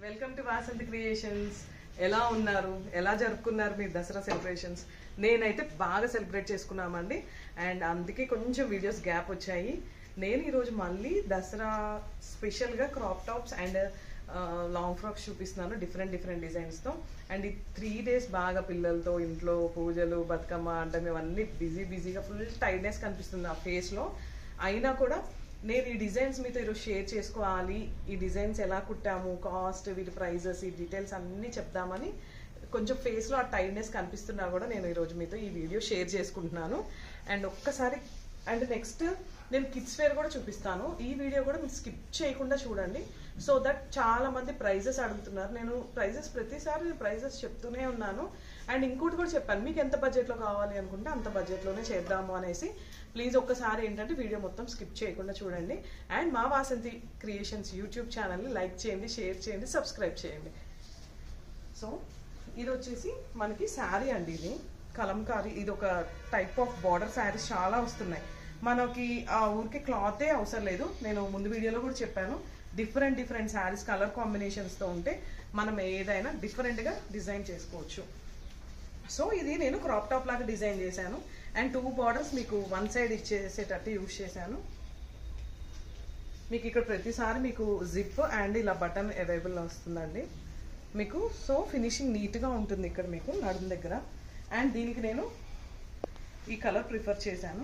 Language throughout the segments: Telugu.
వెల్కమ్ టు వాసంతి క్రియేషన్స్ ఎలా ఉన్నారు ఎలా జరుపుకున్నారు మీ దసరా సెలబ్రేషన్స్ నేనైతే బాగా సెలబ్రేట్ చేసుకున్నామండి అండ్ అందుకే కొంచెం వీడియోస్ గ్యాప్ వచ్చాయి నేను ఈరోజు మళ్ళీ దసరా స్పెషల్గా crop tops and long frocks చూపిస్తున్నాను డిఫరెంట్ డిఫరెంట్ డిజైన్స్తో అండ్ ఈ త్రీ డేస్ బాగా పిల్లలతో ఇంట్లో పూజలు బతుకమ్మ అంటే ఇవన్నీ బిజీ బిజీగా ఫుల్ టైర్డ్నెస్ కనిపిస్తుంది ఆ ఫేస్లో అయినా కూడా నేను ఈ డిజైన్స్ మీతో ఈరోజు షేర్ చేసుకోవాలి ఈ డిజైన్స్ ఎలా కుట్టాము కాస్ట్ వీటి ప్రైజెస్ ఈ డీటెయిల్స్ అన్నీ చెప్దామని కొంచెం ఫేస్లో ఆ టైర్డ్నెస్ కనిపిస్తున్నా కూడా నేను ఈరోజు మీతో ఈ వీడియో షేర్ చేసుకుంటున్నాను అండ్ ఒక్కసారి అండ్ నెక్స్ట్ నేను కిడ్స్ వేర్ కూడా చూపిస్తాను ఈ వీడియో కూడా మీరు స్కిప్ చేయకుండా చూడండి సో దట్ చాలా మంది ప్రైజెస్ అడుగుతున్నారు నేను ప్రైజెస్ ప్రతిసారి నేను ప్రైజెస్ చెప్తూనే ఉన్నాను అండ్ ఇంకోటి కూడా చెప్పాను మీకు ఎంత బడ్జెట్లో కావాలి అనుకుంటే అంత బడ్జెట్లోనే చేద్దాము అనేసి ప్లీజ్ ఒక్కసారి ఏంటంటే వీడియో మొత్తం స్కిప్ చేయకుండా చూడండి అండ్ మా వాసంతి క్రియేషన్స్ యూట్యూబ్ ఛానల్ని లైక్ చేయండి షేర్ చేయండి సబ్స్క్రైబ్ చేయండి సో ఇది వచ్చేసి మనకి శారీ అండి ఇది కలంకారీ ఇది ఒక టైప్ ఆఫ్ బార్డర్ శారీస్ చాలా వస్తున్నాయి మనకి ఆ ఊరికి క్లాతే అవసరం లేదు నేను ముందు వీడియోలో కూడా చెప్పాను డిఫరెంట్ డిఫరెంట్ శారీస్ కలర్ కాంబినేషన్స్తో ఉంటే మనం ఏదైనా డిఫరెంట్గా డిజైన్ చేసుకోవచ్చు సో ఇది నేను క్రాప్ టాప్ లాగా డిజైన్ చేశాను అండ్ టూ బార్డర్స్ మీకు వన్ సైడ్ ఇచ్చేసేటట్టు యూజ్ చేశాను మీకు ఇక్కడ ప్రతిసారి మీకు జిప్ అండ్ ఇలా బటన్ అవైలబుల్ వస్తుందండి మీకు సో ఫినిషింగ్ నీట్గా ఉంటుంది ఇక్కడ మీకు నడుము దగ్గర అండ్ దీనికి నేను ఈ కలర్ ప్రిఫర్ చేశాను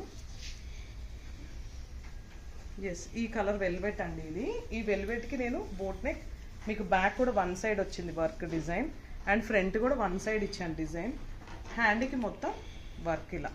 ఎస్ ఈ కలర్ వెల్వెట్ అండి ఇది ఈ వెల్వెట్కి నేను బోట్ నెక్ మీకు బ్యాక్ కూడా వన్ సైడ్ వచ్చింది వర్క్ డిజైన్ అండ్ ఫ్రంట్ కూడా వన్ సైడ్ ఇచ్చాను డిజైన్ హ్యాండ్కి మొత్తం వర్క్ ఇలా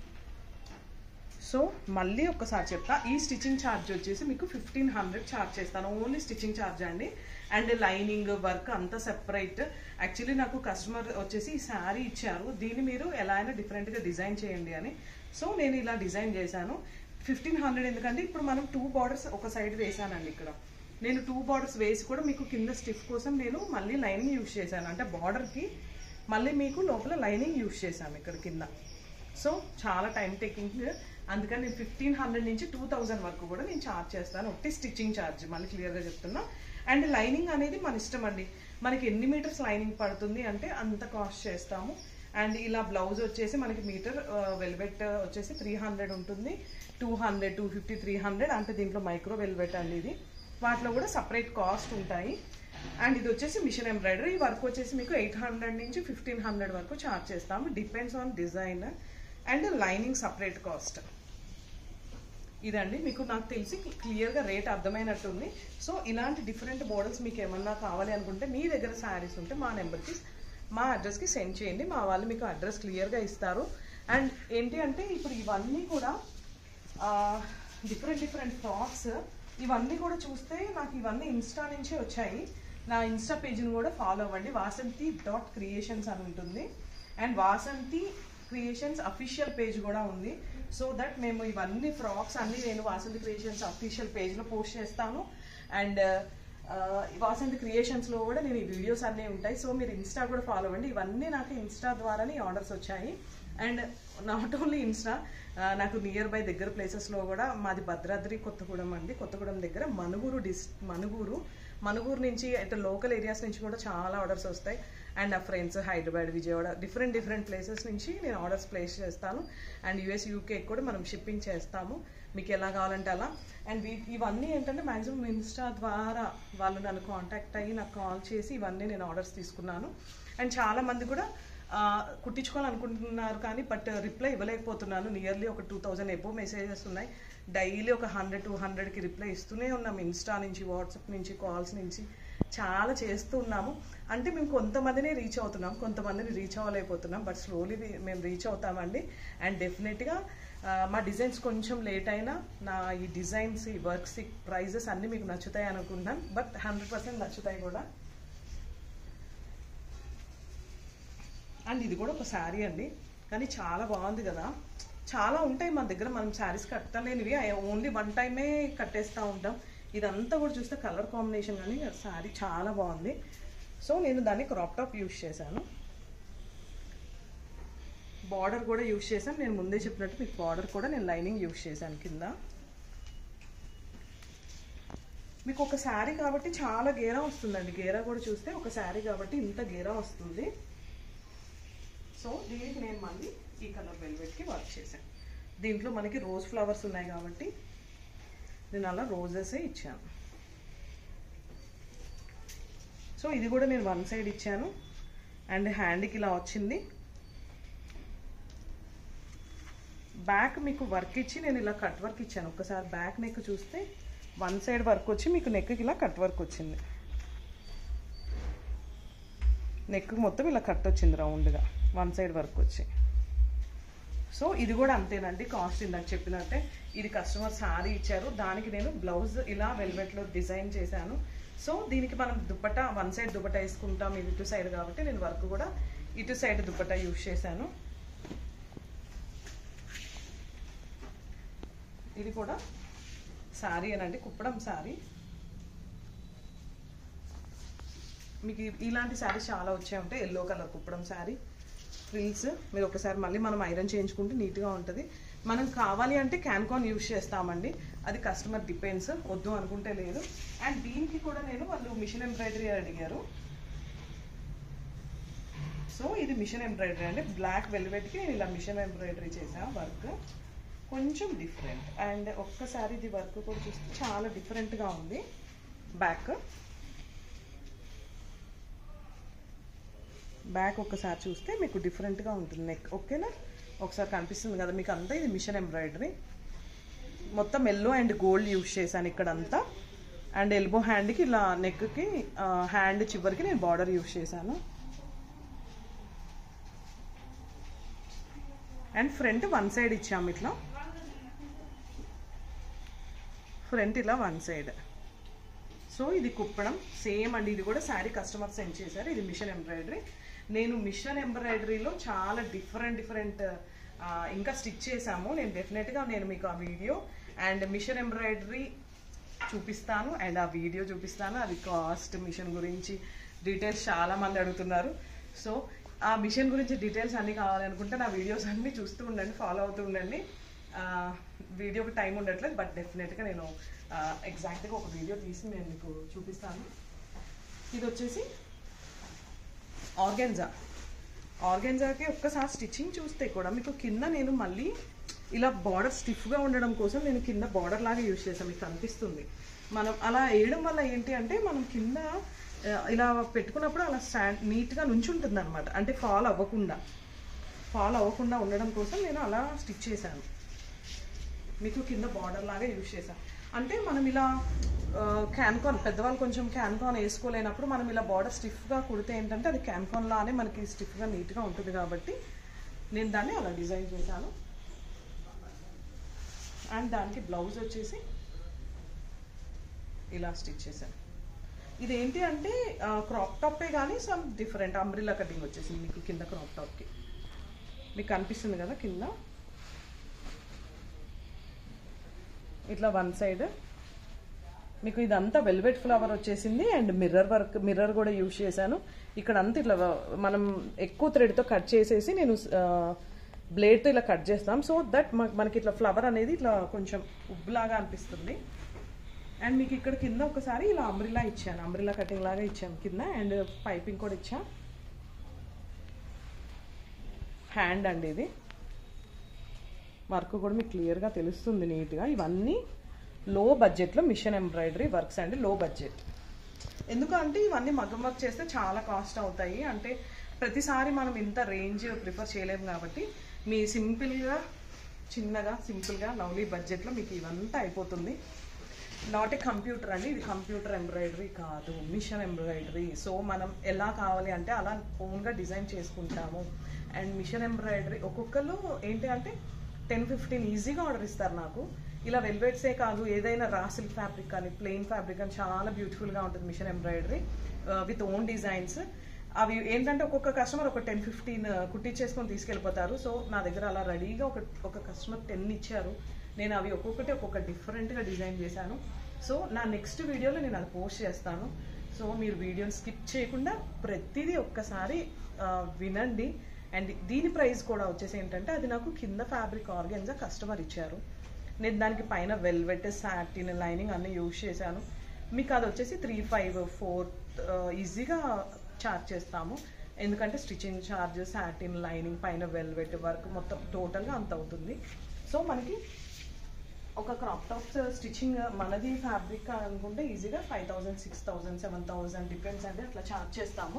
సో మళ్ళీ ఒకసారి చెప్తా ఈ స్టిచ్చింగ్ ఛార్జ్ వచ్చేసి మీకు ఫిఫ్టీన్ హండ్రెడ్ ఛార్జ్ చేస్తాను ఓన్లీ స్టిచ్చింగ్ ఛార్జ్ అండి అండ్ లైనింగ్ వర్క్ అంతా సెపరేట్ యాక్చువల్లీ నాకు కస్టమర్ వచ్చేసి ఈ శారీ ఇచ్చారు దీన్ని మీరు ఎలా అయినా డిఫరెంట్గా డిజైన్ చేయండి అని సో నేను ఇలా డిజైన్ చేశాను ఫిఫ్టీన్ హండ్రెడ్ ఎందుకంటే ఇప్పుడు మనం టూ బార్డర్స్ ఒక సైడ్ వేసానండి ఇక్కడ నేను టూ బార్డర్స్ వేసి కూడా మీకు కింద స్టిఫ్ కోసం నేను మళ్ళీ లైనింగ్ యూజ్ చేశాను అంటే బార్డర్కి మళ్ళీ మీకు లోపల లైనింగ్ యూజ్ చేశాను ఇక్కడ కింద సో చాలా టైం టేకింగ్ అందుకని నేను ఫిఫ్టీన్ హండ్రెడ్ నుంచి టూ థౌజండ్ వరకు కూడా నేను ఛార్జ్ చేస్తాను ఒకటి స్టిచ్చింగ్ ఛార్జ్ మళ్ళీ క్లియర్గా చెప్తున్నా అండ్ లైనింగ్ అనేది మన ఇష్టం అండి మనకి ఎన్ని మీటర్స్ లైనింగ్ పడుతుంది అంటే అంత కాస్ట్ చేస్తాము అండ్ ఇలా బ్లౌజ్ వచ్చేసి మనకి మీటర్ వెల్వెట్ వచ్చేసి త్రీ హండ్రెడ్ ఉంటుంది two hundred two fifty three hundred అంటే దీంట్లో మైక్రో వెల్వెట్ అండి ఇది వాటిలో కూడా సపరేట్ కాస్ట్ ఉంటాయి అండ్ ఇది వచ్చేసి మిషన్ ఎంబ్రాయిడరీ ఈ వర్క్ వచ్చేసి మీకు ఎయిట్ హండ్రెడ్ నుంచి ఫిఫ్టీన్ హండ్రెడ్ వరకు ఛార్జ్ చేస్తాము depends on design and lining separate cost ఇదండి మీకు నాకు తెలిసి క్లియర్గా రేట్ అర్థమైనట్టుంది సో ఇలాంటి డిఫరెంట్ మోడల్స్ మీకు ఏమన్నా కావాలి అనుకుంటే మీ దగ్గర శారీస్ ఉంటే మా నెంబర్కి మా అడ్రస్కి సెండ్ చేయండి మా వాళ్ళు మీకు అడ్రస్ క్లియర్గా ఇస్తారు అండ్ ఏంటి అంటే ఇప్పుడు ఇవన్నీ కూడా డిఫరెంట్ డిఫరెంట్ ఫ్రాక్స్ ఇవన్నీ కూడా చూస్తే నాకు ఇవన్నీ ఇన్స్టా నుంచే వచ్చాయి నా ఇన్స్టా పేజ్ని కూడా ఫాలో అవ్వండి వాసంతి డాట్ క్రియేషన్స్ అని ఉంటుంది and Vasanthi creations official page కూడా ఉంది సో దట్ మేము ఇవన్నీ ఫ్రాక్స్ అన్నీ నేను వాసంతి క్రియేషన్స్ అఫీషియల్ పేజ్లో పోస్ట్ చేస్తాను అండ్ వాసంతి క్రియేషన్స్లో కూడా నేను ఈ వీడియోస్ అన్నీ ఉంటాయి సో మీరు ఇన్స్టా కూడా ఫాలో అవ్వండి ఇవన్నీ నాకు ఇన్స్టా ద్వారానే ఆర్డర్స్ వచ్చాయి అండ్ నాట్ ఓన్లీ ఇన్స్టా నాకు నియర్ బై దగ్గర ప్లేసెస్లో కూడా మాది భద్రాద్రి కొత్తగూడెం అండి కొత్తగూడెం దగ్గర మనుగూరు డిస్ మనుగూరు మనుగూరు నుంచి అంటే లోకల్ ఏరియాస్ నుంచి కూడా చాలా ఆర్డర్స్ వస్తాయి అండ్ ఆ friends Hyderabad Vijayawada different different places నుంచి నేను ఆర్డర్స్ ప్లేస్ చేస్తాను అండ్ యూఎస్ యూకే కూడా మనం షిప్పింగ్ చేస్తాము మీకు ఎలా కావాలంటే అలా అండ్ వీ ఇవన్నీ ఏంటంటే మ్యాక్సిమం ఇన్స్టా ద్వారా వాళ్ళు నన్ను కాంటాక్ట్ అయ్యి నాకు కాల్ చేసి ఇవన్నీ నేను ఆర్డర్స్ తీసుకున్నాను అండ్ చాలామంది కూడా కుట్టించుకోవాలనుకుంటున్నారు కానీ బట్ రిప్లై ఇవ్వలేకపోతున్నాను నియర్లీ ఒక టూ థౌజండ్ ఎబో మెసేజెస్ ఉన్నాయి డైలీ ఒక హండ్రెడ్ టూ హండ్రెడ్కి రిప్లై ఇస్తూనే ఉన్నాం ఇన్స్టా నుంచి వాట్సాప్ నుంచి కాల్స్ నుంచి చాలా చేస్తూ ఉన్నాము అంటే మేము కొంతమందిని రీచ్ అవుతున్నాం కొంతమందిని రీచ్ అవ్వలేకపోతున్నాం బట్ స్లోలీ మేము రీచ్ అవుతామండి అండ్ డెఫినెట్గా మా డిజైన్స్ కొంచెం లేట్ అయినా నా ఈ డిజైన్స్ ఈ వర్క్స్ ఈ ప్రైజెస్ అన్నీ మీకు నచ్చుతాయి అనుకుంటున్నాను బట్ హండ్రెడ్ పర్సెంట్ నచ్చుతాయి కూడా అండ్ ఇది కూడా ఒక శారీ అండి కానీ చాలా బాగుంది కదా చాలా ఉంటాయి మన దగ్గర మనం శారీస్ కట్టలేనివి ఓన్లీ వన్ టైమే కట్టేస్తూ ఉంటాం ఇదంతా కూడా చూస్తే కలర్ కాంబినేషన్ కానీ శారీ చాలా బాగుంది సో నేను దాన్ని క్రాప్ టాప్ యూజ్ చేశాను బార్డర్ కూడా యూజ్ చేశాను నేను ముందే చెప్పినట్టు మీకు బార్డర్ కూడా నేను లైనింగ్ యూజ్ చేశాను కింద మీకు ఒక శారీ కాబట్టి చాలా గేరా వస్తుందండి గేరా కూడా చూస్తే ఒక శారీ కాబట్టి ఇంత గేరా వస్తుంది సో దీనికి నేను మళ్ళీ ఈ కలర్ వెల్వెట్కి వర్క్ చేశాను దీంట్లో మనకి రోజ్ ఫ్లవర్స్ ఉన్నాయి కాబట్టి నేను అలా రోజెసే ఇచ్చాను సో ఇది కూడా నేను వన్ సైడ్ ఇచ్చాను అండ్ హ్యాండ్కి ఇలా వచ్చింది బ్యాక్ మీకు వర్క్ ఇచ్చి నేను ఇలా కట్ వర్క్ ఇచ్చాను ఒకసారి బ్యాక్ నెక్ చూస్తే వన్ సైడ్ వర్క్ వచ్చి మీకు నెక్కి ఇలా కట్ వర్క్ వచ్చింది నెక్ మొత్తం ఇలా కట్ వచ్చింది రౌండ్గా వన్ సైడ్ వర్క్ వచ్చి సో ఇది కూడా అంతేనండి కాస్ట్ ఇందాక చెప్పినట్టే ఇది కస్టమర్ సారీ ఇచ్చారు దానికి నేను బ్లౌజ్ ఇలా వెల్వెట్లో డిజైన్ చేశాను సో దీనికి మనం దుప్పట వన్ సైడ్ దుప్పట వేసుకుంటాం ఇది ఇటు సైడ్ కాబట్టి నేను వర్క్ కూడా ఇటు సైడ్ దుప్పట యూజ్ చేశాను ఇది కూడా శారీ అనండి కుప్పడం శారీ మీకు ఇ- ఇలాంటి శారీస్ చాలా వచ్చే ఉంటాయి yellow colour Kuppadam sari frills మీరు ఒకసారి మళ్ళీ మనం ఐరన్ చేయించుకుంటే నీట్గా ఉంటుంది మనం కావాలి అంటే క్యాన్కాన్ యూజ్ చేస్తామండి అది కస్టమర్ డిపెండ్స్ వద్దు అనుకుంటే లేదు అండ్ దీనికి కూడా నేను వాళ్ళు మిషన్ ఎంబ్రాయిడరీ అడిగారు సో ఇది మిషన్ ఎంబ్రాయిడరీ అండి బ్లాక్ వెల్వెట్కి నేను ఇలా మిషన్ ఎంబ్రాయిడరీ చేసాను వర్క్ కొంచెం డిఫరెంట్ అండ్ ఒక్కసారి ఇది వర్క్ కూడా చూస్తే చాలా డిఫరెంట్గా ఉంది బ్యాక్ బ్యాక్ ఒక్కసారి చూస్తే మీకు డిఫరెంట్గా ఉంటుంది నెక్ ఓకేనా ఒకసారి కనిపిస్తుంది కదా మీకు అంతా ఇది మిషన్ ఎంబ్రాయిడరీ మొత్తం ఎల్లో అండ్ గోల్డ్ యూజ్ చేశాను ఇక్కడ అంతా అండ్ ఎల్బో హ్యాండ్కి ఇలా నెక్కి హ్యాండ్ చివరికి నేను బార్డర్ యూజ్ చేశాను అండ్ ఫ్రంట్ వన్ సైడ్ ఇచ్చాము ఇట్లా ఫ్రంట్ ఇలా వన్ సైడ్ సో ఇది కుప్పడం సేమ్ అండి ఇది కూడా శారీ కస్టమర్ సెండ్ చేశారు ఇది మిషన్ ఎంబ్రాయిడరీ నేను మిషన్ ఎంబ్రాయిడరీలో చాలా డిఫరెంట్ డిఫరెంట్ ఇంకా స్టిచ్ చేశాము నేను డెఫినెట్గా నేను మీకు ఆ వీడియో అండ్ మిషన్ ఎంబ్రాయిడరీ చూపిస్తాను అండ్ ఆ వీడియో చూపిస్తాను అది కాస్ట్ మిషన్ గురించి డీటెయిల్స్ చాలా మంది అడుగుతున్నారు సో ఆ మిషన్ గురించి డీటెయిల్స్ అన్నీ కావాలనుకుంటే నా వీడియోస్ అన్నీ చూస్తూ ఉండండి ఫాలో అవుతూ ఉండండి ఆ, వీడియోకి టైం ఉండట్లేదు బట్ డెఫినెట్గా నేను ఎగ్జాక్ట్గా ఒక వీడియో తీసి నేను మీకు చూపిస్తాను ఇది వచ్చేసి ఆర్గెన్జా ఆర్గెన్జాకి ఒక్కసారి స్టిచ్చింగ్ చూస్తే కూడా మీకు కింద నేను మళ్ళీ ఇలా బార్డర్ స్టిఫ్గా ఉండడం కోసం నేను కింద బార్డర్ లాగా యూజ్ చేసాను మీకు కనిపిస్తుంది మనం అలా వేయడం వల్ల ఏంటి అంటే మనం కింద ఆ, ఇలా పెట్టుకున్నప్పుడు అలా స్టాండ్ నీట్గా నుంచుంటుంది అనమాట అంటే ఫాల్ అవ్వకుండా ఫాల్ అవ్వకుండా ఉండడం కోసం నేను అలా స్టిచ్ చేశాను మీకు కింద బార్డర్ లాగా యూజ్ చేశాను అంటే మనం ఇలా క్యాన్కాన్ పెద్దవాళ్ళు కొంచెం క్యాన్కాన్ వేసుకోలేనప్పుడు మనం ఇలా బార్డర్ స్టిఫ్గా కుడితే ఏంటంటే అది క్యాన్కాన్ లానే మనకి స్టిఫ్గా నీట్గా ఉంటుంది కాబట్టి నేను దాన్ని అలా డిజైన్ చేశాను అండ్ దానికి బ్లౌజ్ వచ్చేసి ఇలా స్టిచ్ చేశాను ఇదేంటి అంటే క్రాప్ టాపే కానీ సమ్ డిఫరెంట్ అంబ్రిల్లా కటింగ్ వచ్చేసింది మీకు కింద క్రాప్ టాప్కి మీకు కనిపిస్తుంది కదా కింద ఇట్లా వన్ సైడ్ మీకు ఇదంతా వెల్వెట్ ఫ్లవర్ వచ్చేసింది అండ్ మిర్రర్ వర్క్ మిర్రర్ కూడా యూజ్ చేశాను ఇక్కడ అంతా ఇట్లా మనం ఎక్కువ థ్రెడ్తో కట్ చేసేసి నేను బ్లేడ్తో ఇలా కట్ చేస్తాం సో దట్ మనకి ఇట్లా ఫ్లవర్ అనేది ఇట్లా కొంచెం ఉబ్బులాగా అనిపిస్తుంది అండ్ మీకు ఇక్కడ కింద ఒకసారి ఇలా అంబ్రిల్లా ఇచ్చాను అంబ్రిల్లా కటింగ్ లాగా ఇచ్చాను కింద అండ్ పైపింగ్ కూడా ఇచ్చా హ్యాండ్ అండి ఇది వర్క్ కూడా మీకు క్లియర్గా తెలుస్తుంది నీట్గా ఇవన్నీ లో బడ్జెట్లో మిషన్ ఎంబ్రాయిడరీ వర్క్స్ అండి లో బడ్జెట్ ఎందుకంటే ఇవన్నీ మగ్గం వర్క్ చేస్తే చాలా కాస్ట్ అవుతాయి అంటే ప్రతిసారి మనం ఇంత రేంజ్ ప్రిఫర్ చేయలేము కాబట్టి మీ సింపుల్గా చిన్నగా సింపుల్గా లవ్లీ బడ్జెట్లో మీకు ఇవంతా అయిపోతుంది నాట్ ఏ కంప్యూటర్ అండి ఇది కంప్యూటర్ ఎంబ్రాయిడరీ కాదు మిషన్ ఎంబ్రాయిడరీ సో మనం ఎలా కావాలి అంటే అలా ఓన్గా డిజైన్ చేసుకుంటాము అండ్ మిషన్ ఎంబ్రాయిడరీ ఒక్కొక్కరు ఏంటి అంటే టెన్ ఫిఫ్టీన్ ఈజీగా ఆర్డర్ ఇస్తారు నాకు ఇలా వెల్వెట్సే కాదు ఏదైనా రా సిల్క్ ఫ్యాబ్రిక్ కానీ ప్లెయిన్ ఫ్యాబ్రిక్ కానీ చాలా బ్యూటిఫుల్గా ఉంటుంది machine embroidery with own designs అవి ఏంటంటే ఒక్కొక్క కస్టమర్ ఒక టెన్ ఫిఫ్టీన్ కుట్టించేసుకొని తీసుకెళ్ళిపోతారు సో నా దగ్గర అలా రెడీగా ఒక ఒక కస్టమర్ టెన్ ఇచ్చారు నేను అవి ఒక్కొక్కటి ఒక్కొక్క డిఫరెంట్గా డిజైన్ చేశాను సో నా నెక్స్ట్ వీడియోలో నేను అది పోస్ట్ చేస్తాను సో మీరు వీడియోని స్కిప్ చేయకుండా ప్రతిదీ ఒక్కసారి ఆ, వినండి అండ్ దీని ప్రైస్ కూడా వచ్చేసి ఏంటంటే అది నాకు కింద ఫ్యాబ్రిక్ ఆర్గెన్జా కస్టమర్ ఇచ్చారు నేను దానికి పైన వెల్వెట్ సాటిన్ లైనింగ్ అన్నీ యూజ్ చేశాను మీకు అది వచ్చేసి త్రీ ఫైవ్ ఫోర్ ఈజీగా చార్జ్ చేస్తాము ఎందుకంటే స్టిచ్చింగ్ ఛార్జ్ సాటిన్ లైనింగ్ పైన వెల్వెట్ వర్క్ మొత్తం టోటల్గా అంత అవుతుంది సో మనకి ఒక క్రాప్ టాప్స్ స్టిచ్చింగ్ మనది ఫ్యాబ్రిక్ అనుకుంటే ఈజీగా five thousand six thousand seven thousand depends అంటే అట్లా చార్జ్ చేస్తాము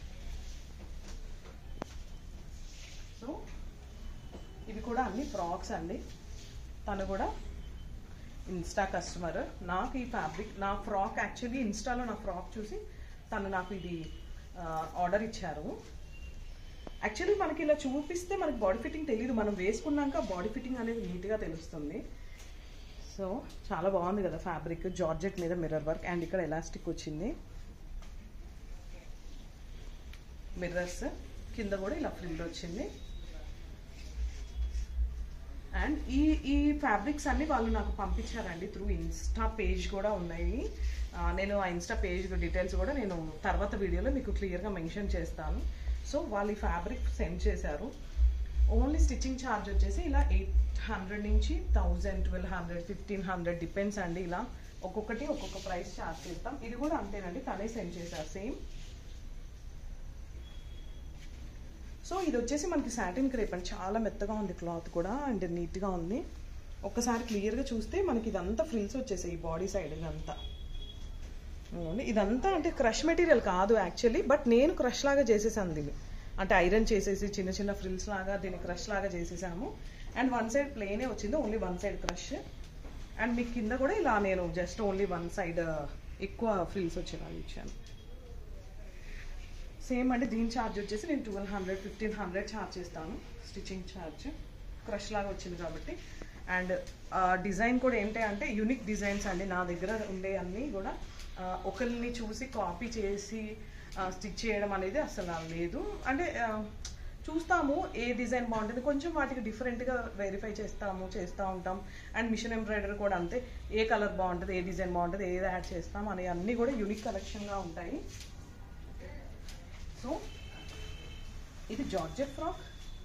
సో ఇవి కూడా అన్ని ఫ్రాక్స్ అండి తను కూడా ఇన్స్టా కస్టమర్ నాకు ఈ ఫ్యాబ్రిక్ నా ఫ్రాక్ యాక్చువల్లీ ఇన్స్టాలో నా ఫ్రాక్ చూసి తను నాకు ఇది ఆర్డర్ ఇచ్చారు యాక్చువల్లీ మనకి ఇలా చూపిస్తే మనకి బాడీ ఫిట్టింగ్ తెలియదు మనం వేసుకున్నాక బాడీ ఫిట్టింగ్ అనేది నీట్గా తెలుస్తుంది సో చాలా బాగుంది కదా ఫ్యాబ్రిక్ జార్జెట్ మీద మిర్రర్ వర్క్ అండ్ ఇక్కడ ఎలాస్టిక్ వచ్చింది మిర్రర్స్ కింద కూడా ఇలా ఫ్రిల్ వచ్చింది అండ్ ఈ ఈ ఫ్యాబ్రిక్స్ అన్ని వాళ్ళు నాకు పంపించారండి త్రూ ఇన్స్టా పేజ్ కూడా ఉన్నాయి ఆ, నేను ఆ ఇన్స్టా పేజ్ డీటెయిల్స్ కూడా నేను తర్వాత వీడియోలో మీకు క్లియర్గా మెన్షన్ చేస్తాను సో వాళ్ళు ఈ ఫ్యాబ్రిక్ సెండ్ చేశారు ఓన్లీ స్టిచ్చింగ్ ఛార్జ్ వచ్చేసి ఇలా ఎయిట్ హండ్రెడ్ నుంచి thousand twelve hundred fifteen hundred depends అండి ఇలా ఒక్కొక్కటి ఒక్కొక్క ప్రైస్ ఛార్జ్ చేస్తాం ఇది కూడా అంతేనండి తనే సెండ్ చేశారు సేమ్ సో ఇది వచ్చేసి మనకి సాటిన్ క్రేప్ అండి చాలా మెత్తగా ఉంది క్లాత్ కూడా అండ్ నీట్గా ఉంది ఒక్కసారి క్లియర్గా చూస్తే మనకి ఇదంతా ఫ్రిల్స్ వచ్చేసాయి ఈ బాడీ సైడ్ ఇదంతా అవునండి. ఇదంతా అంటే క్రష్ మెటీరియల్ కాదు యాక్చువల్లీ బట్ నేను క్రష్ లాగా చేసేసాను దీన్ని అంటే ఐరన్ చేసేసి చిన్న చిన్న ఫ్రిల్స్ లాగా దీన్ని క్రష్ లాగా చేసేసాము అండ్ వన్ సైడ్ ప్లేనే వచ్చింది only one side crush and మీకు కింద కూడా ఇలా నేను జస్ట్ ఓన్లీ వన్ సైడ్ ఎక్కువ ఫ్రిల్స్ వచ్చేలా ఇచ్చాను సేమ్ అంటే దీని ఛార్జ్ వచ్చేసి నేను twelve hundred fifteen hundred charge చేస్తాను స్టిచ్చింగ్ ఛార్జ్ క్రష్ లాగా వచ్చింది కాబట్టి అండ్ డిజైన్ కూడా ఏంటి అంటే యూనిక్ డిజైన్స్ అండి నా దగ్గర ఉండే అన్నీ కూడా ఆ, ఒకరిని చూసి కాపీ చేసి స్టిచ్ చేయడం అనేది అసలు లేదు అంటే ఆ, చూస్తాము ఏ డిజైన్ బాగుంటుంది కొంచెం వాటికి డిఫరెంట్గా వెరిఫై చేస్తాము చేస్తూ ఉంటాం అండ్ మిషన్ ఎంబ్రాయిడరీ కూడా అంతే ఏ కలర్ బాగుంటుంది ఏ డిజైన్ బాగుంటుంది ఏది యాడ్ చేస్తాం అనే అన్నీ కూడా యూనిక్ కలెక్షన్గా ఉంటాయి సో ఇది జార్జెట్ ఫ్రాక్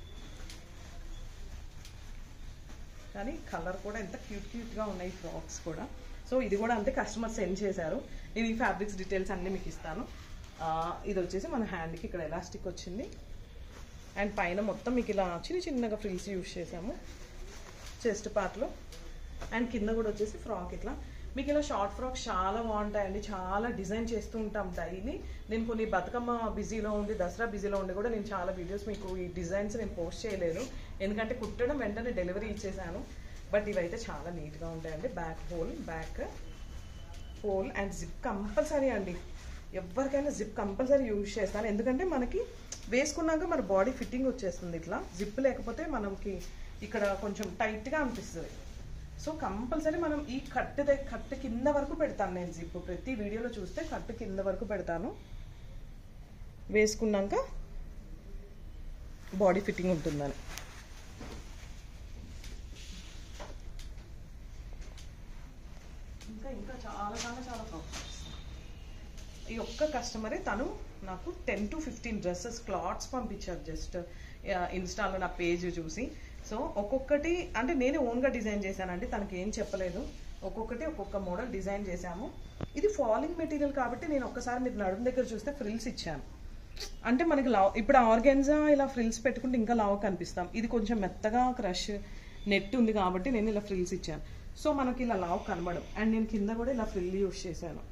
కానీ కలర్ కూడా ఎంత క్యూట్ క్యూట్గా ఉన్నాయి ఫ్రాక్స్ కూడా సో ఇది కూడా అంతే కస్టమర్ సెండ్ చేశారు నేను ఈ ఫ్యాబ్రిక్స్ డీటెయిల్స్ అన్నీ మీకు ఇస్తాను ఆ, ఇది వచ్చేసి మన హ్యాండ్కి ఇక్కడ ఎలాస్టిక్ వచ్చింది అండ్ పైన మొత్తం మీకు ఇలా చిన్న చిన్నగా ఫ్రిల్స్ యూస్ చేసాము చెస్ట్ పార్ట్లో అండ్ కింద కూడా వచ్చేసి ఫ్రాక్ ఇట్లా మీకు ఇలా షార్ట్ ఫ్రాక్స్ చాలా బాగుంటాయండి చాలా డిజైన్ చేస్తూ ఉంటాం డైలీ నేను కొన్ని బతుకమ్మ బిజీలో ఉండి దసరా బిజీలో ఉండి కూడా నేను చాలా వీడియోస్ మీకు ఈ డిజైన్స్ నేను పోస్ట్ చేయలేదు ఎందుకంటే కుట్టడం వెంటనే డెలివరీ ఇచ్చేసాను బట్ ఇవైతే చాలా నీట్గా ఉంటాయండి back hole back hole and zip compulsory అండి ఎవరికైనా జిప్ కంపల్సరీ యూజ్ చేస్తాను ఎందుకంటే మనకి వేసుకున్నాక మన బాడీ ఫిట్టింగ్ వచ్చేస్తుంది ఇట్లా జిప్ లేకపోతే మనకి ఇక్కడ కొంచెం టైట్గా అనిపిస్తుంది సో కంపల్సరీ మనం ఈ కట్టు దగ్గ కట్టు కింద వరకు పెడతాను నేను జిప్ ప్రతి వీడియోలో చూస్తే కట్టు కింద వరకు పెడతాను వేసుకున్నాక బాడీ ఫిట్టింగ్ ఉంటుందని ఇంకా ఇంకా చాలా చాలా చాలా ప్రాబ్లమ్స్ ఈ ఒక్క కస్టమరే తను నాకు ten to fifteen dresses clothes పంపించారు జస్ట్ ఇన్స్టాలో నా పేజ్ చూసి సో ఒక్కొక్కటి అంటే నేనే ఓన్గా డిజైన్ చేశానండి తనకి ఏం చెప్పలేదు ఒక్కొక్కటి ఒక్కొక్క మోడల్ డిజైన్ చేశాము ఇది ఫాలింగ్ మెటీరియల్ కాబట్టి నేను ఒక్కసారి మీరు నడుము దగ్గర చూస్తే ఫ్రిల్స్ ఇచ్చాను అంటే మనకి లావ్ ఇప్పుడు ఆర్గాన్జా ఇలా ఫ్రిల్స్ పెట్టుకుంటే ఇంకా లావు కనిపిస్తాం ఇది కొంచెం మెత్తగా క్రష్ నెట్ ఉంది కాబట్టి నేను ఇలా ఫ్రిల్స్ ఇచ్చాను సో మనకి ఇలా లావు కనబడం అండ్ నేను కింద కూడా ఇలా ఫ్రిల్ యూస్ చేశాను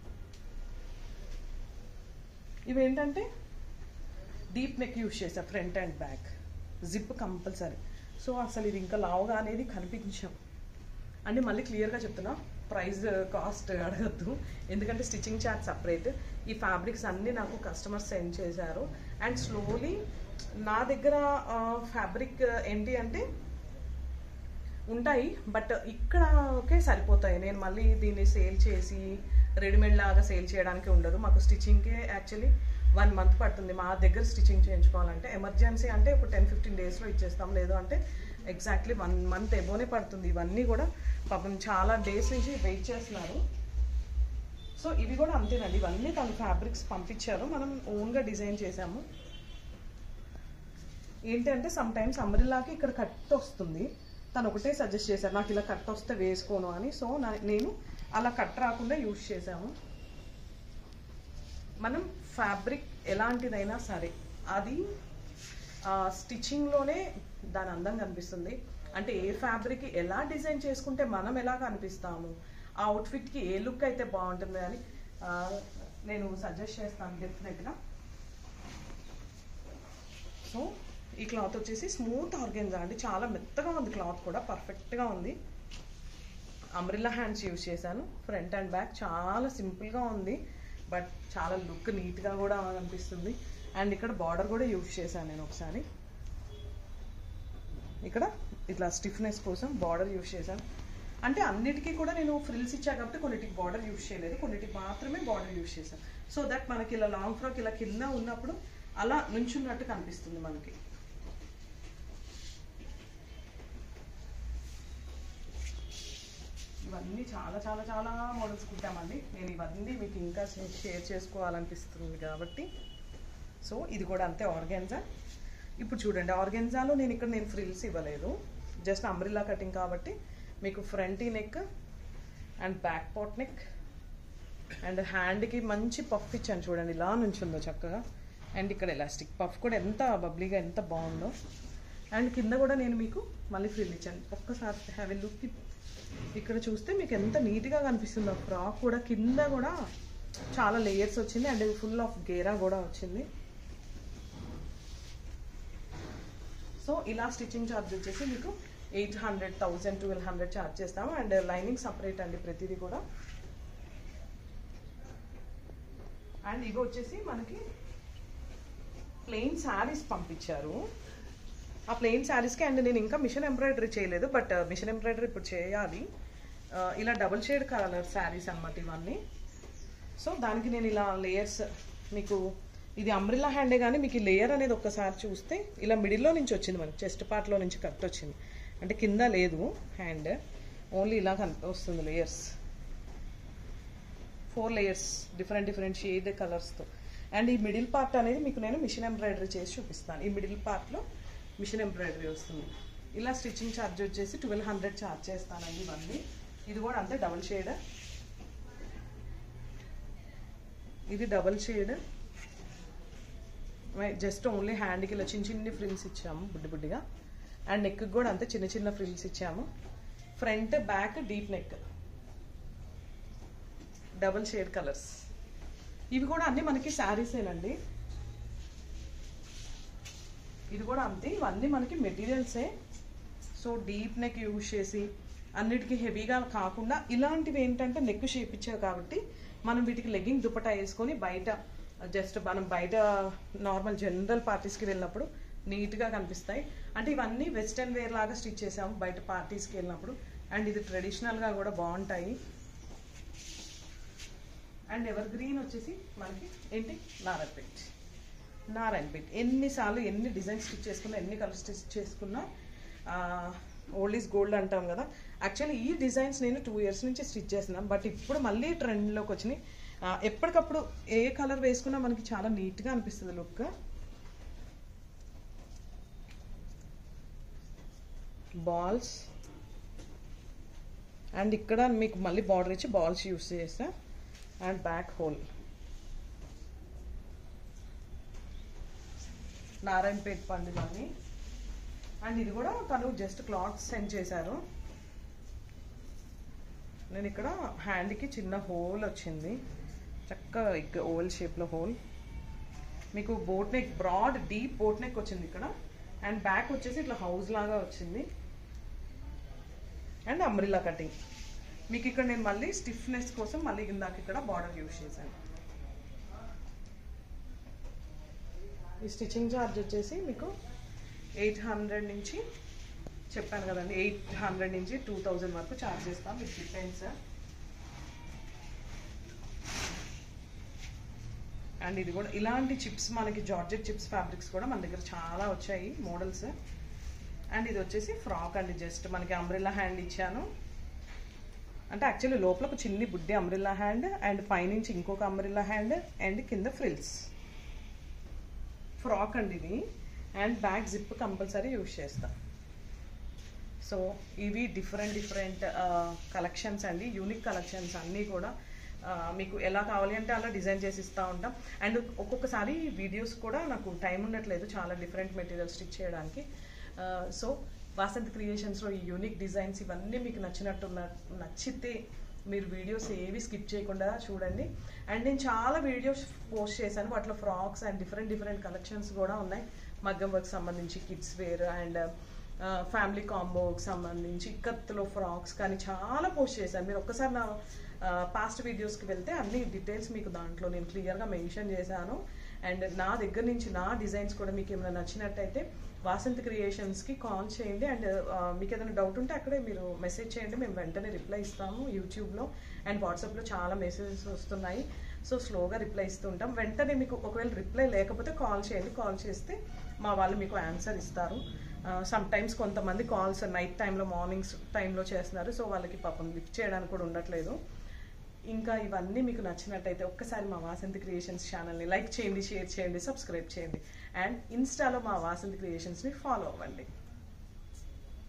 ఇవేంటంటే డీప్ నెక్ యూస్ చేసా front and back zip compulsory so అసలు ఇది ఇంకా లావుగా అనేది కనిపించాం అంటే మళ్ళీ క్లియర్గా చెప్తున్నా ప్రైస్ కాస్ట్ అడగద్దు ఎందుకంటే స్టిచ్చింగ్ చార్జ్ సపరేట్ ఈ ఫ్యాబ్రిక్స్ అన్నీ నాకు కస్టమర్స్ సెండ్ చేశారు అండ్ స్లోలీ నా దగ్గర ఫ్యాబ్రిక్ ఏంటి అంటే ఉంటాయి బట్ ఇక్కడ ఒకే సరిపోతాయి నేను మళ్ళీ దీన్ని సేల్ చేసి రెడీమేడ్ లాగా సేల్ చేయడానికి ఉండదు మాకు స్టిచ్చింగ్కే యాక్చువల్లీ వన్ మంత్ పడుతుంది మా దగ్గర స్టిచ్చింగ్ చేయించుకోవాలంటే ఎమర్జెన్సీ అంటే ఒక టెన్ ఫిఫ్టీన్ డేస్లో ఇచ్చేస్తాం లేదు అంటే ఎగ్జాక్ట్లీ వన్ మంత్ ఎబోనే పడుతుంది ఇవన్నీ కూడా పాపం చాలా డేస్ నుంచి వెయిట్ చేస్తున్నారు సో ఇవి కూడా అంతేనండి ఇవన్నీ తను ఫ్యాబ్రిక్స్ పంపించారు మనం ఓన్గా డిజైన్ చేసాము ఏంటంటే సమ్ టైమ్స్ అంబ్రిల్లాకి ఇక్కడ కట్ వస్తుంది తను ఒకటే సజెస్ట్ చేశారు నాకు ఇలా కట్ వస్తే వేసుకోను అని సో నా నేను అలా కట్ రాకుండా యూజ్ చేసాము మనం ఫ్యాబ్రిక్ ఎలాంటిదైనా సరే అది స్టిచ్చింగ్లోనే దాని అందం కనిపిస్తుంది అంటే ఏ ఫ్యాబ్రిక్ ఎలా డిజైన్ చేసుకుంటే మనం ఎలా కనిపిస్తాము ఆ అవుట్ఫిట్కి ఏ లుక్ అయితే బాగుంటుంది అని ఆ, నేను సజెస్ట్ చేస్తాను డెఫినెట్గా సో ఈ క్లాత్ వచ్చేసి స్మూత్ ఆర్గెన్జా అండి చాలా మెత్తగా ఉంది క్లాత్ కూడా పర్ఫెక్ట్గా ఉంది అమ్రిల్లా హ్యాండ్స్ యూజ్ చేశాను ఫ్రంట్ అండ్ బ్యాక్ చాలా సింపుల్గా ఉంది బట్ చాలా లుక్ నీట్గా కూడా అనిపిస్తుంది అండ్ ఇక్కడ బార్డర్ కూడా యూజ్ చేశాను నేను ఒకసారి ఇక్కడ ఇట్లా స్టిఫ్నెస్ కోసం బార్డర్ యూజ్ చేశాను అంటే అన్నిటికీ కూడా నేను ఫ్రిల్స్ ఇచ్చా కాబట్టి కొన్నిటికి బార్డర్ యూజ్ చేయలేదు కొన్నిటికి మాత్రమే బార్డర్ యూజ్ చేశాను సో దట్ మనకి ఇలా లాంగ్ ఫ్రాక్ ఇలా కింద ఉన్నప్పుడు అలా నుంచున్నట్టు కనిపిస్తుంది మనకి ఇవన్నీ చాలా చాలా చాలా మోడల్స్ కుట్టామండి నేను ఇవన్నీ మీకు ఇంకా షే- షేర్ చేసుకోవాలనిపిస్తుంది కాబట్టి సో ఇది కూడా అంతే ఆర్గాన్జా ఇప్పుడు చూడండి ఆర్గాన్జాలో నేను ఇక్కడ నేను ఫ్రిల్స్ ఇవ్వలేదు జస్ట్ అంబ్రిల్లా కటింగ్ కాబట్టి మీకు front neck and back part neck and హ్యాండ్కి మంచి పఫ్ ఇచ్చాను చూడండి ఇలా నుంచుందో చక్కగా అండ్ ఇక్కడ ఎలాస్టిక్ పఫ్ కూడా ఎంత బబ్లీగా ఎంత బాగుందో అండ్ కింద కూడా నేను మీకు మళ్ళీ ఫ్రిల్ ఇచ్చాను ఒక్కసారి హ్యావ్ ఎ లుక్ ఇక్కడ చూస్తే మీకు ఎంత నీట్గా కనిపిస్తుందో ఫ్రాక్ కూడా కింద కూడా చాలా లేయర్స్ వచ్చింది అండ్ ఫుల్ ఆఫ్ గేరా కూడా వచ్చింది సో ఇలా స్టిచ్చింగ్ ఛార్జ్ వచ్చేసి మీకు eight hundred thousand twelve hundred charge చేస్తాము అండ్ లైనింగ్ సపరేట్ అండి ప్రతిదీ కూడా అండ్ ఇవి వచ్చేసి మనకి ప్లెయిన్ శారీస్ పంపించారు ఆ ప్లెయిన్ శారీస్కి అండ్ నేను ఇంకా మిషన్ ఎంబ్రాయిడరీ చేయలేదు బట్ మిషన్ ఎంబ్రాయిడరీ ఇప్పుడు చేయాలి ఆ, ఇలా డబుల్ షేడ్ కలర్ శారీస్ అన్నమాట ఇవన్నీ సో దానికి నేను ఇలా లేయర్స్ మీకు ఇది అంబ్రిల్లా హ్యాండే కానీ మీకు ఈ లేయర్ అనేది ఒక్కసారి చూస్తే ఇలా మిడిల్లో నుంచి వచ్చింది మనకి చెస్ట్ పార్ట్లో నుంచి కట్ వచ్చింది అంటే కింద లేదు హ్యాండ్ ఓన్లీ ఇలా కనిపి వస్తుంది layers four layers different different shade కలర్స్తో అండ్ ఈ మిడిల్ పార్ట్ అనేది మీకు నేను మిషన్ ఎంబ్రాయిడరీ చేసి చూపిస్తాను ఈ మిడిల్ పార్ట్లో మిషన్ ఎంబ్రాయిడరీ వస్తుంది ఇలా స్టిచ్చింగ్ ఛార్జ్ వచ్చేసి ట్వెల్వ్ హండ్రెడ్ ఛార్జ్ చేస్తానండి ఇవన్నీ ఇది కూడా అంతే డబుల్ షేడ్ ఇది డబుల్ షేడ్ జస్ట్ ఓన్లీ హ్యాండ్కి ఇలా చిన్న చిన్ని ఫ్రిల్స్ ఇచ్చాము బుడ్డి బుడ్డిగా అండ్ నెక్ కూడా అంతే చిన్న చిన్న ఫ్రిల్స్ ఇచ్చాము front back deep neck double shade colours ఇవి కూడా అన్ని మనకి శారీసేనండి ఇది కూడా అంతే ఇవన్నీ మనకి మెటీరియల్సే సో డీప్ నెక్ యూజ్ చేసి అన్నిటికీ హెవీగా కాకుండా ఇలాంటివి ఏంటంటే నెక్ షేప్ ఇచ్చారు కాబట్టి మనం వీటికి లెగ్గింగ్ దుపట్టా వేసుకొని బయట జస్ట్ మనం బయట నార్మల్ జనరల్ పార్టీస్కి వెళ్ళినప్పుడు నీట్గా కనిపిస్తాయి అంటే ఇవన్నీ వెస్ట్రన్ వేర్ లాగా స్టిచ్ చేసాము బయట పార్టీస్కి వెళ్ళినప్పుడు అండ్ ఇది ట్రెడిషనల్గా కూడా బాగుంటాయి అండ్ ఎవర్ గ్రీన్ వచ్చేసి మనకి ఏంటి నారాయణపేట్ నారాయణపేట్ ఎన్నిసార్లు ఎన్ని డిజైన్ స్టిచ్ చేసుకున్నా ఎన్ని కలర్ స్టిచ్ చేసుకున్నా ఓల్డ్ ఈజ్ గోల్డ్ అంటాం కదా యాక్చువల్లీ ఈ డిజైన్స్ నేను టూ ఇయర్స్ నుంచి స్టిచ్ చేస్తున్నాను బట్ ఇప్పుడు మళ్ళీ ట్రెండ్లోకి వచ్చినాయి ఆ, ఎప్పటికప్పుడు ఏ కలర్ వేసుకున్నా మనకి చాలా నీట్గా అనిపిస్తుంది లుక్ బాల్స్ అండ్ ఇక్కడ మీకు మళ్ళీ బార్డర్ ఇచ్చి బాల్స్ యూస్ చేస్తా అండ్ బ్యాక్ హోల్ నారాయణపేట్ పండుగని అండ్ ఇది కూడా తను జస్ట్ క్లాత్ సెండ్ చేశారు నేను ఇక్కడ హ్యాండ్కి చిన్న హోల్ వచ్చింది చక్కగా ఇక్కడ ఓవల్ షేప్లో హోల్ మీకు boat neck broad deep boat neck వచ్చింది ఇక్కడ అండ్ బ్యాక్ వచ్చేసి ఇట్లా హౌస్ లాగా వచ్చింది అండ్ అంబ్రిల్లా కటింగ్ మీకు ఇక్కడ నేను మళ్ళీ స్టిఫ్నెస్ కోసం మళ్ళీ ఇందాక ఇక్కడ బార్డర్ యూజ్ చేశాను ఈ స్టిచ్చింగ్ ఛార్జ్ వచ్చేసి మీకు ఎయిట్ హండ్రెడ్ నుంచి చెప్పాను కదండి ఎయిట్ హండ్రెడ్ నుంచి టూ థౌజండ్ వరకు ఛార్జ్ చేస్తాం విత్ డిపెండ్స్ అండ్ ఇది కూడా ఇలాంటి చిప్స్ మనకి జార్జెట్ చిప్స్ ఫ్యాబ్రిక్స్ కూడా మన దగ్గర చాలా వచ్చాయి మోడల్స్ అండ్ ఇది వచ్చేసి ఫ్రాక్ అండి జస్ట్ మనకి అంబ్రిల్లా హ్యాండ్ ఇచ్చాను అంటే యాక్చువల్లీ లోపల ఒక చిన్ని బుడ్డి అంబ్రిల్లా హ్యాండ్ అండ్ పైనుంచి ఇంకొక అంబ్రిల్లా హ్యాండ్ అండ్ కింద ఫ్రిల్స్ ఫ్రాక్ అండి ఇది and back zip compulsory use చేస్తాం సో ఇవి డిఫరెంట్ డిఫరెంట్ కలెక్షన్స్ అండి యూనిక్ కలెక్షన్స్ అన్నీ కూడా ఆ, మీకు ఎలా కావాలి అంటే అలా డిజైన్ చేసి ఇస్తూ ఉంటాం అండ్ ఒక్కొక్కసారి వీడియోస్ కూడా నాకు టైం ఉండట్లేదు చాలా డిఫరెంట్ మెటీరియల్ స్టిచ్ చేయడానికి సో వాసంత్ క్రియేషన్స్లో ఈ యూనిక్ డిజైన్స్ ఇవన్నీ మీకు నచ్చినట్టు నచ్చితే మీరు వీడియోస్ ఏవి స్కిప్ చేయకుండా చూడండి అండ్ నేను చాలా వీడియోస్ పోస్ట్ చేశాను వాటిలో frocks and different different collections కూడా ఉన్నాయి మగ్గం వర్క్ సంబంధించి కిడ్స్ వేర్ అండ్ ఫ్యామిలీ కాంబోకి సంబంధించి ఇక్కత్తులో ఫ్రాక్స్ కానీ చాలా పోస్ట్ చేశాను మీరు ఒక్కసారి నా పాస్ట్ వీడియోస్కి వెళ్తే అన్ని డీటెయిల్స్ మీకు దాంట్లో నేను క్లియర్గా మెన్షన్ చేశాను అండ్ నా దగ్గర నుంచి నా డిజైన్స్ కూడా మీకు ఏమైనా నచ్చినట్టయితే వాసంత్ క్రియేషన్స్కి కాల్ చేయండి అండ్ మీకు ఏదైనా డౌట్ ఉంటే అక్కడే మీరు మెసేజ్ చేయండి మేము వెంటనే రిప్లై ఇస్తాము యూట్యూబ్లో అండ్ వాట్సాప్లో చాలా మెసేజెస్ వస్తున్నాయి సో స్లోగా రిప్లై ఇస్తుంటాం వెంటనే మీకు ఒకవేళ రిప్లై లేకపోతే కాల్ చేయండి కాల్ చేస్తే మా వాళ్ళు మీకు ఆన్సర్ ఇస్తారు సమ్ టైమ్స్ కొంతమంది కాల్స్ నైట్ టైంలో మార్నింగ్స్ టైంలో చేస్తున్నారు సో వాళ్ళకి పాపం లిఫ్ట్ చేయడానికి కూడా ఉండట్లేదు ఇంకా ఇవన్నీ మీకు నచ్చినట్టయితే ఒక్కసారి మా వాసంతి క్రియేషన్స్ ఛానల్ని లైక్ చేయండి షేర్ చేయండి సబ్స్క్రైబ్ చేయండి అండ్ ఇన్స్టాలో మా వాసంతి క్రియేషన్స్ని ఫాలో అవ్వండి